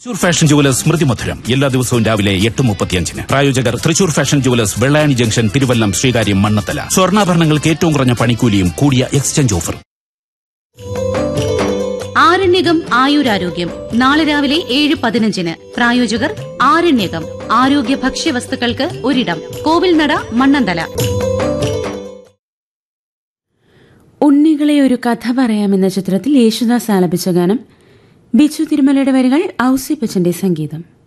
Thrissur fashion jewellers സ്മൃതി മധുരം എല്ലാ ദിവസവും രാവിലെ എട്ട് മുപ്പത്തിയഞ്ചിന് പ്രായോജകർ Thrissur fashion jewellers Vellayani junction Thiruvallam Sreekaryam Mannanthala സ്വർണ്ണാഭരണങ്ങൾക്ക് ഏറ്റവും കുറഞ്ഞ പണിക്കൂലിയും കൂടിയ എക്സ്ചേഞ്ച് ഓഫർ ആരണ്യകം ആയുരാരോഗ്യം നാളെ രാവിലെ ഏഴ് പതിനഞ്ചിന് പ്രായോജകർ ആരണ്യകം ആരോഗ്യ ഭക്ഷ്യവസ്തുക്കൾക്ക് ഒരിടം കോവിൽനട മണ്ണന്തല ഉണ്ണികളെ ഒരു കഥ പറയാമെന്ന ചിത്രത്തിൽ യേശുദാസ് ആലപിച്ച ഗാനം ബിച്ചു തിരുമലയുടെ വരികൾ ഔസി ബച്ചന്റെ സംഗീതം